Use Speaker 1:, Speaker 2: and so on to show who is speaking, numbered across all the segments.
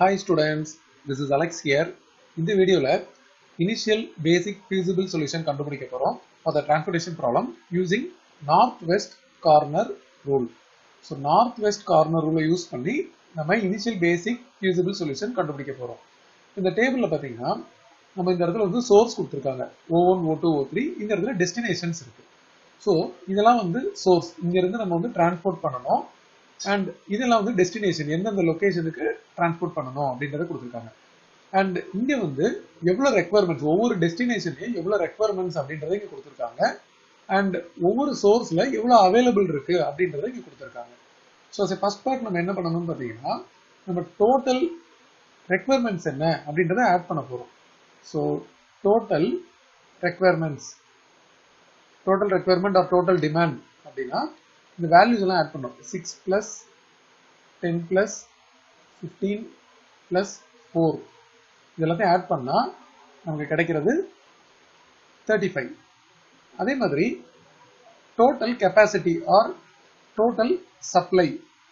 Speaker 1: Hi students, this is Alex here. இந்த வீடியோல initial basic feasible solution கண்டுபிடிக்க போறோம் for the transportation problem using northwest corner rule. So northwest corner rule use பண்ணி நம்ம initial basic feasible solution கண்டுபிடிக்க போறோம். இந்த டேபிள்ல பாத்தீங்கன்னா நம்ம இந்த இடத்துல வந்து சோர்ஸ் கொடுத்துருக்காங்க O one O two O three இந்த இடத்துல டெஸ்டினேஷன்ஸ் இருக்கு ஸோ இதெல்லாம் வந்து சோர்ஸ் இங்க இருந்து நம்ம வந்து டிரான்ஸ்போர்ட் பண்ணணும் அண்ட் இதெல்லாம் வந்து டெஸ்டினேஷன் எந்தெந்த லொகேஷனுக்கு டிரான்ஸ்போர்ட் பண்ணணும் அப்படின்றத கொடுத்துருக்காங்க அண்ட் இங்க வந்து எவ்வளவு ரெக்குவயர்மெண்ட்ஸ் ஒவ்வொரு டெஸ்டினேஷன்லயும் எவ்வளவு ரெக்குவயர்மெண்ட்ஸ் அப்படின்றத இங்க கொடுத்துருக்காங்க அண்ட் ஒவ்வொரு சோர்ஸ்ல எவ்வளவு அவைலபிள் இருக்கு அப்படின்றத இங்க கொடுத்துருக்காங்க ஸோ ஃபர்ஸ்ட் பார்ட் நம்ம என்ன பண்ணணும்னு பார்த்தீங்கன்னா நம்ம டோட்டல் ரெக்குவயர்மெண்ட்ஸ் என்ன அப்படின்றத ஆட் பண்ண போறோம் so total requirements total requirement or total demand அப்படின்னா இந்த வேல்யூஸ் எல்லாம் ஆட் பண்ணோம் six plus ten plus fifteen plus four இது எல்லாத்தையும் ஆட் பண்ணால் நமக்கு கிடைக்கிறது தேர்ட்டி ஃபைவ் அதே மாதிரி total capacity or total supply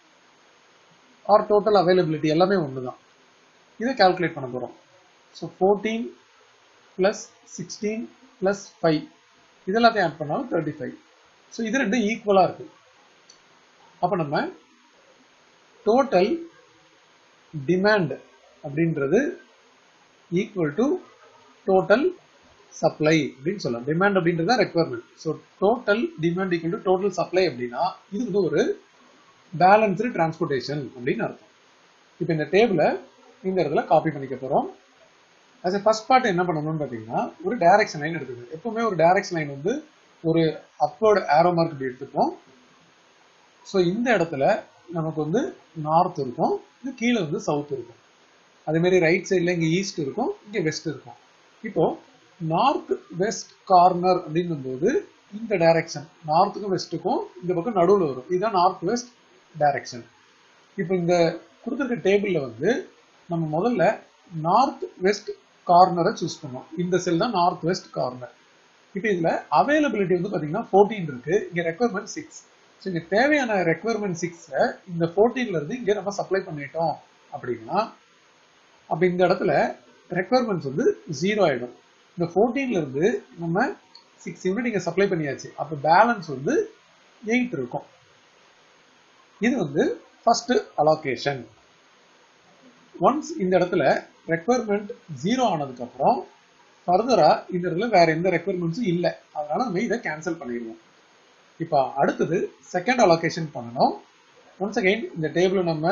Speaker 1: or total availability எல்லாமே ஒன்று தான் இதை கால்குலேட் பண்ண போகிறோம் so fourteen plus sixteen plus five இதெல்லாத்தையும் ஆட் பண்ணாலும் தேர்ட்டி ஃபைவ் ஸோ இது ரெண்டும் ஈக்குவலாக இருக்கு அப்போ நம்ம டோட்டல் டிமாண்ட் அப்படின்றது ஈக்குவல் டு டோட்டல் சப்ளை அப்படின்னு சொல்லலாம் டிமாண்ட் அப்படின்றது requirement so total demand equal to total supply அப்படின்னா இது வந்து ஒரு பேலன்ஸ்டு டிரான்ஸ்போர்ட்டேஷன் அப்படின்னு அர்த்தம் இப்போ இந்த டேபிளை இந்த இடத்துல காப்பி பண்ணிக்க போகிறோம் as a ஃபர்ஸ்ட் பார்ட் என்ன பண்ணணும்னு பார்த்தீங்கன்னா ஒரு டைரக்ஷன் லைன் எடுத்துக்கணும் எப்பவுமே ஒரு டைரக்ஷன் லைன் வந்து ஒரு அப்வர்டு ஆரோ மார்க் இப்படி எடுத்துப்போம் ஸோ இந்த இடத்துல நமக்கு வந்து நார்த் இருக்கும் இது கீழே வந்து சவுத் இருக்கும் அதே மாதிரி ரைட் சைடில் இங்கே ஈஸ்ட் இருக்கும் இங்கே வெஸ்ட் இருக்கும் இப்போ நார்த் வெஸ்ட் கார்னர் அப்படின்னும் போது இந்த டைரக்ஷன் நார்த்துக்கும் வெஸ்ட்டுக்கும் இந்த பக்கம் நடுவில் வரும் இதுதான் நார்த் வெஸ்ட் டைரக்ஷன் இப்போ இந்த கொடுத்துருக்க டேபிளில் வந்து நம்ம முதல்ல நார்த் வெஸ்ட் கார்னரை சூஸ் பண்ணோம் இந்த செல் தான் நார்த் வெஸ்ட் கார்னர் இப்போ இதில் அவைலபிலிட்டி வந்து பார்த்தீங்கன்னா ஃபோர்டீன் இருக்கு இங்கே ரெக்குவயர்மெண்ட் சிக்ஸ் ஸோ இங்கே தேவையான ரெக்குவயர்மெண்ட் சிக்ஸை இந்த ஃபோர்டீன்ல இருந்து இங்கே நம்ம சப்ளை பண்ணிட்டோம் அப்படின்னா அப்போ இந்த இடத்துல ரெக்குவயர்மெண்ட்ஸ் வந்து ஜீரோ ஆயிடும் இந்த ஃபோர்டீன்ல இருந்து நம்ம சிக்ஸ் யூனிட் இங்கே சப்ளை பண்ணியாச்சு அப்போ பேலன்ஸ் வந்து எயிட் இருக்கும் இது வந்து ஃபர்ஸ்ட் அலோகேஷன் ஒன்ஸ் இந்த இடத்துல ரெக்குவயர்மெண்ட் ஜீரோ ஆனதுக்கு அப்புறம் ஃபர்தரா இந்த இடத்துல வேற எந்த ரெக்குவயர்மெண்ட்ஸும் இல்லை அதனால நம்ம இதை கேன்சல் பண்ணிடுவோம் இப்போ அடுத்தது செகண்ட் அலோகேஷன் பண்ணணும் ஒன்ஸ் அகைன் இந்த டேபிளை நம்ம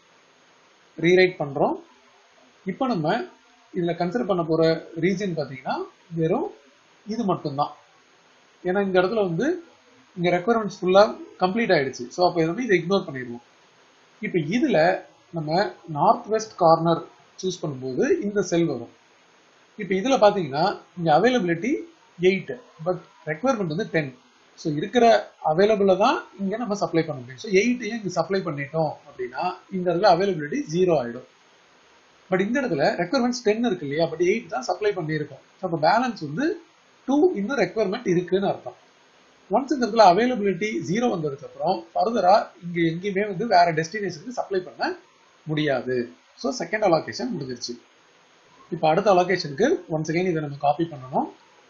Speaker 1: ரீரைட் பண்றோம் இப்போ நம்ம இதுல கன்சிடர் பண்ண போற ரீஜன் பார்த்தீங்கன்னா வெறும் இது மட்டும்தான் ஏன்னா இந்த இடத்துல வந்து இங்க ரெக்குவயர்மெண்ட்ஸ் ஃபுல்லா கம்ப்ளீட் ஆயிடுச்சு ஸோ அப்போ வந்து இதை இக்னோர் பண்ணிடுவோம் இப்போ இதுல நம்ம நார்த் வெஸ்ட் கார்னர் சூஸ் பண்ணும்போது இந்த செல் வரும் இப்போ இதில் பார்த்தீங்கன்னா இங்கே அவைலபிலிட்டி எயிட் பட் ரெக்குவயர்மெண்ட் வந்து டென் ஸோ இருக்கிற அவைலபிளில் தான் இங்கே நம்ம சப்ளை பண்ண முடியும் ஸோ எயிட்டையும் இங்கே சப்ளை பண்ணிட்டோம் அப்படின்னா இந்த இடத்துல அவைலபிலிட்டி ஜீரோ ஆகிடும் பட் இந்த இடத்துல ரெக்குவயர்மெண்ட்ஸ் டென் இருக்கு இல்லையா பட் எயிட் தான் சப்ளை பண்ணியிருக்கோம் ஸோ அப்போ பேலன்ஸ் வந்து டூ இன்னும் ரெக்குவயர்மெண்ட் இருக்குன்னு அர்த்தம் ஒன்ஸ் இந்த இடத்துல அவைலபிலிட்டி ஜீரோ வந்ததுக்கப்புறம் ஃபர்தரா இங்கே எங்கேயுமே வந்து வேற டெஸ்டினேஷனுக்கு சப்ளை பண்ண முடியாது ஸோ செகண்ட் அலோகேஷன் முடிஞ்சிருச்சு இப்போ அடுத்த அலோகேஷனுக்கு ஒன்ஸ் அகைன் இதை நம்ம காப்பி பண்ணணும்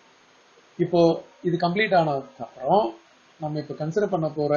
Speaker 1: இப்போ இது கம்ப்ளீட் ஆனதுக்கு அப்புறம் நம்ம இப்போ கன்சிடர் பண்ண போற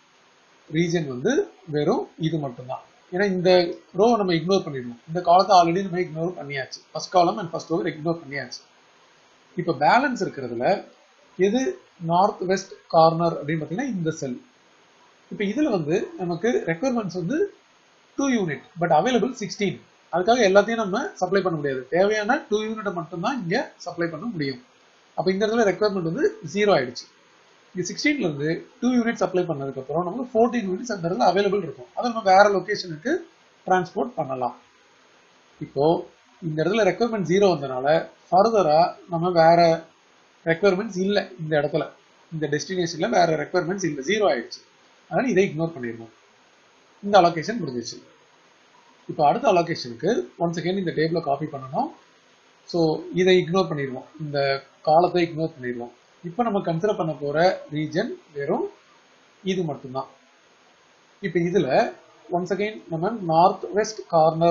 Speaker 1: ரீஜன் வந்து வெறும் இது மட்டும்தான் ஏன்னா இந்த ரோ நம்ம இக்னோர் பண்ணிடுவோம் இந்த காலத்தை ஆல்ரெடி நம்ம இக்னோர் பண்ணியாச்சு first column and first row ignore பண்ணியாச்சு இப்போ பேலன்ஸ் இருக்கிறதுல எது நார்த் வெஸ்ட் கார்னர் அப்படின்னு பார்த்தீங்கன்னா இந்த செல் இப்போ இதில் வந்து நமக்கு ரெக்குவயர்மெண்ட்ஸ் வந்து two unit but available sixteen அதுக்காக எல்லாத்தையும் நம்ம சப்ளை பண்ண முடியாது தேவையான டூ யூனிட்டை மட்டும்தான் இங்கே சப்ளை பண்ண முடியும் அப்போ இந்த இடத்துல ரெக்குவயர்மெண்ட் வந்து ஜீரோ ஆயிடுச்சு இங்கே சிக்ஸ்டீன்ல இருந்து டூ யூனிட் சப்ளை பண்ணதுக்கப்புறம் நமக்கு ஃபோர்டீன் யூனிட்ஸ் அந்த இடத்துல அவைலபிள் இருக்கும் அதை நம்ம வேற லொக்கேஷனுக்கு டிரான்ஸ்போர்ட் பண்ணலாம் இப்போ இந்த இடத்துல ரெக்குவயர்மெண்ட் ஜீரோ வந்தனால ஃபர்தரா நம்ம வேற ரெக்குவயர்மெண்ட்ஸ் இல்லை இந்த இடத்துல இந்த டெஸ்டினேஷன்ல வேற ரெக்குவயர்மெண்ட்ஸ் இல்லை ஜீரோ ஆயிடுச்சு அதனால இதை இக்னோர் பண்ணிடுவோம் இந்த அலோகேஷன் முடிஞ்சிச்சு இப்போ அடுத்த அலோகேஷனுக்கு ஒன்ஸ் அகேன் இந்த டேபிளை காப்பி பண்ணணும் ஸோ இதை இக்னோர் பண்ணிடுவோம் இந்த காலத்தை இக்னோர் பண்ணிடுவோம் இப்போ நம்ம கன்சிடர் பண்ண போற ரீஜன் வெறும் இது மட்டும்தான் இப்போ இதுல ஒன்ஸ் அகைன் நம்ம north west corner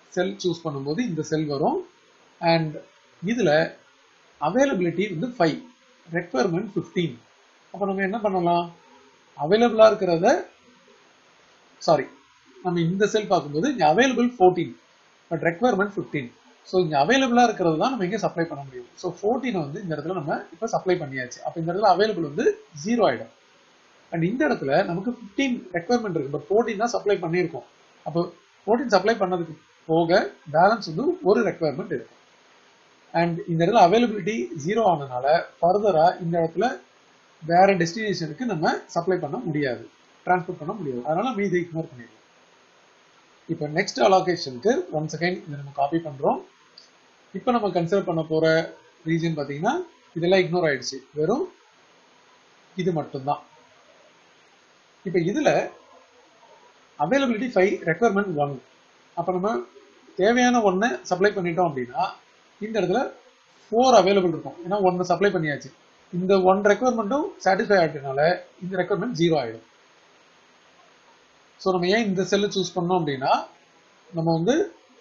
Speaker 1: cell choose பண்ணும்போது இந்த செல் வரும் அண்ட் இதில் அவைலபிலிட்டி வந்து ஃபைவ் ரெக்குவயர்மெண்ட் ஃபிஃப்டீன் அப்போ நம்ம என்ன பண்ணலாம் அவைலபிளாக இருக்கிறத சாரி நம்ம இந்த செல் பார்க்கும்போது இங்கே available fourteen but requirement fifteen so இங்கே அவைலபிளாக இருக்கிறது தான் நம்ம இங்கே சப்ளை பண்ண முடியும் ஸோ ஃபோர்டீனை வந்து இந்த இடத்துல நம்ம இப்போ சப்ளை பண்ணியாச்சு அப்போ இந்த இடத்துல அவைலபிள் வந்து ஜீரோ ஆகிடும் அண்ட் இந்த இடத்துல நமக்கு ஃபிஃப்டீன் ரெக்குவயர்மெண்ட் இருக்கு பட் ஃபோர்டீன் தான் சப்ளை பண்ணியிருக்கோம் அப்போ ஃபோர்டீன் சப்ளை பண்ணதுக்கு போக பேலன்ஸ் வந்து ஒரு ரெக்குவயர்மெண்ட் இருக்கும் அண்ட் இந்த இடத்துல அவைலபிலிட்டி ஜீரோ ஆனதுனால ஃபர்தராக இந்த இடத்துல வேற டெஸ்டினேஷனுக்கு நம்ம சப்ளை பண்ண முடியாது டிரான்ஸ்போர்ட் பண்ண முடியாது அதனால நம்ம இதை இக்னோர் பண்ணிடுவோம் இப்போ நெக்ஸ்ட் அலோகேஷனுக்கு ஒன் செகண்ட் இதை நம்ம காப்பி பண்ணுறோம் இப்போ நம்ம கன்சிடர் பண்ண போகிற ரீஜன் பார்த்தீங்கன்னா இதெல்லாம் இக்னோர் ஆயிடுச்சு வெறும் இது மட்டும்தான் இப்போ இதில் அவைலபிலிட்டி ஃபைவ் ரெக்குவயர்மெண்ட் ஒன் அப்போ நம்ம தேவையான ஒன்று சப்ளை பண்ணிட்டோம் அப்படின்னா இந்த இடத்துல ஃபோர் அவைலபிள் இருக்கும் ஏன்னா ஒன்று சப்ளை பண்ணியாச்சு இந்த ஒன் ரெக்குவயர்மெண்ட்டும் சாட்டிஸ்ஃபை ஆகிட்டனால இந்த ரெக்குவயர்மெண்ட் ஜீரோ ஆகிடும் ஸோ நம்ம ஏன் இந்த செல்லை சூஸ் பண்ணோம் அப்படின்னா நம்ம வந்து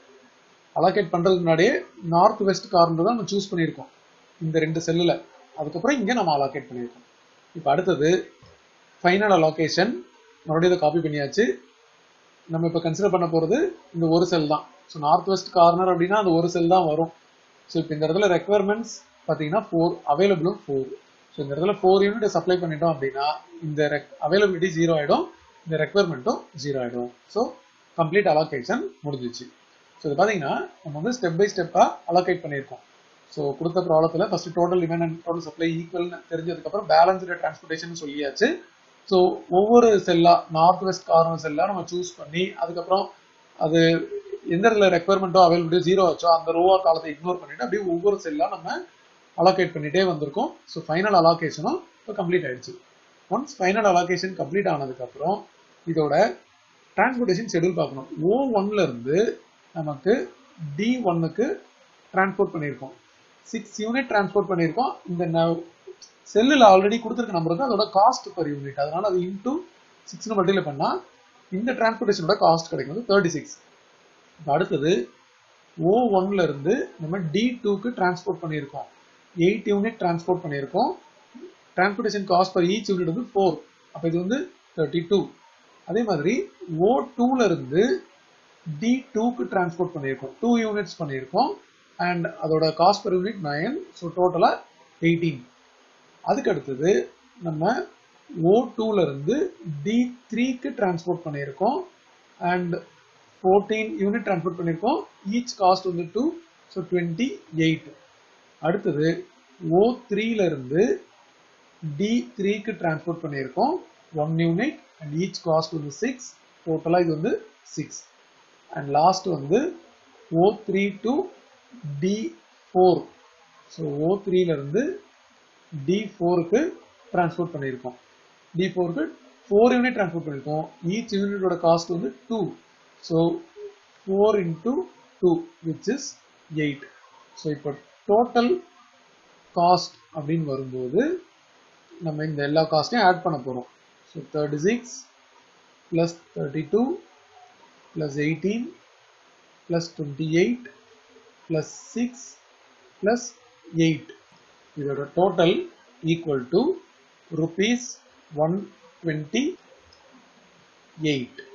Speaker 1: அலோகேட் பண்ணுறதுக்கு முன்னாடியே நார்த் வெஸ்ட் கார்னர் தான் நம்ம சூஸ் பண்ணியிருக்கோம் இந்த ரெண்டு செல்லில் அதுக்கப்புறம் இங்கே நம்ம அலோகேட் பண்ணியிருக்கோம் இப்போ அடுத்தது ஃபைனல் அலோகேஷன் மறுபடியும் இதை காப்பி பண்ணியாச்சு நம்ம இப்போ கன்சிடர் பண்ண போகிறது இந்த ஒரு செல் தான் ஸோ நார்த் வெஸ்ட் கார்னர் அப்படின்னா அந்த ஒரு செல் தான் வரும் ஸோ இப்போ இந்த இடத்துல ரெக்குவயர்மெண்ட்ஸ் பார்த்தீங்கன்னா ஃபோர் அவைலபிளும் ஃபோர் ஸோ இந்த இடத்துல ஃபோர் யூனிட் சப்ளை பண்ணிட்டோம் அப்படின்னா இந்த அவைலபிலிட்டி ஜீரோ ஆகிடும் இந்த ரெக்குவயர்மெண்ட்டும் ஜீரோ ஆகிடும் ஸோ கம்ப்ளீட் அலோகேஷன் முடிஞ்சிச்சு ஸோ இது பார்த்தீங்கன்னா நம்ம வந்து ஸ்டெப் பை ஸ்டெப்பாக அலோகேட் பண்ணியிருக்கோம் ஸோ கொடுத்த ப்ராப்ளத்தில் first total demand and total supply ஈக்குவல்னு தெரிஞ்சதுக்கப்புறம் பேலன்ஸ்டு டிரான்ஸ்போர்ட்டேஷன் சொல்லியாச்சு ஸோ ஒவ்வொரு செல்லா நார்த் வெஸ்ட் கார்னர் செல்லா நம்ம சூஸ் பண்ணி அதுக்கப்புறம் அது எந்த இடத்துல ரெக்குவயர்மெண்ட்டோ அவைலபிலிட்டி ஜீரோ ஆச்சோ அந்த ரோவா காலத்தை இக்னோர் பண்ணிட்டு அப்படியே ஒவ்வொரு செல்லா நம்ம அலோகேட் பண்ணிட்டே வந்திருக்கோம் ஸோ ஃபைனல் அலோகேஷனும் இப்போ கம்ப்ளீட் ஆயிடுச்சு ஒன்ஸ் ஃபைனல் அலோகேஷன் கம்ப்ளீட் ஆனதுக்கப்புறம் இதோட டிரான்ஸ்போர்ட்டேஷன் ஷெடியூல் பார்க்கணும் ஓ ஒன்ல இருந்து நமக்கு டி ஒன்னுக்கு டிரான்ஸ்போர்ட் பண்ணியிருக்கோம் சிக்ஸ் யூனிட் டிரான்ஸ்போர்ட் பண்ணியிருக்கோம் இந்த செல்லில் ஆல்ரெடி கொடுத்துருக்க நம்பர் வந்து அதோட காஸ்ட் பர் யூனிட் அதனால அது இன்டூ சிக்ஸ்னு மல்டிப்ளை பண்ணால் இந்த டிரான்ஸ்போர்ட்டேஷனோட காஸ்ட் கிடைக்கும் வந்து தேர்ட்டி சிக்ஸ் இப்போ அடுத்தது ஓ ஒன்ல இருந்து நம்ம டி டூக்கு டிரான்ஸ்போர்ட் பண்ணியிருக்கோம் எயிட் யூனிட் டிரான்ஸ்போர்ட் பண்ணியிருக்கோம் transportation cost per each unit வந்து ஃபோர் அப்போ இது வந்து தேர்ட்டி டூ அதே மாதிரி ஓ டூல இருந்து டி டூக்கு டிரான்ஸ்போர்ட் பண்ணியிருக்கோம் டூ யூனிட்ஸ் பண்ணியிருக்கோம் அண்ட் அதோட cost per unit nine so டோட்டலாக எயிட்டீன் அதுக்கு அடுத்தது நம்ம ஓ டூல இருந்து டி த்ரீக்கு டிரான்ஸ்போர்ட் பண்ணியிருக்கோம் அண்ட் ஃபோர்டீன் யூனிட் டிரான்ஸ்போர்ட் பண்ணியிருக்கோம் ஈச் காஸ்ட் வந்து டூ ஸோ டுவெண்ட்டி எயிட் அடுத்தது ஓ த்ரீல இருந்து டி த்ரீக்கு டிரான்ஸ்போர்ட் பண்ணியிருக்கோம் one unit and each cost வந்து சிக்ஸ் டோட்டலாக இது வந்து சிக்ஸ் அண்ட் லாஸ்ட் வந்து O three to D four so O த்ரீலேருந்து டி ஃபோருக்கு டிரான்ஸ்போர்ட் பண்ணியிருக்கோம் டி ஃபோருக்கு ஃபோர் யூனிட் டிரான்ஸ்போர்ட் பண்ணியிருக்கோம் ஈச் யூனிட்டோட காஸ்ட் வந்து two so four into two which is eight so இப்போ டோட்டல் காஸ்ட் அப்படின்னு வரும்போது நம்ம இந்த எல்லா காஸ்ட்டையும் ஆட் பண்ண போகிறோம் so thirty six plus thirty two plus eighteen plus twenty eight plus six plus eight இதோட total equal to rupees one twenty eight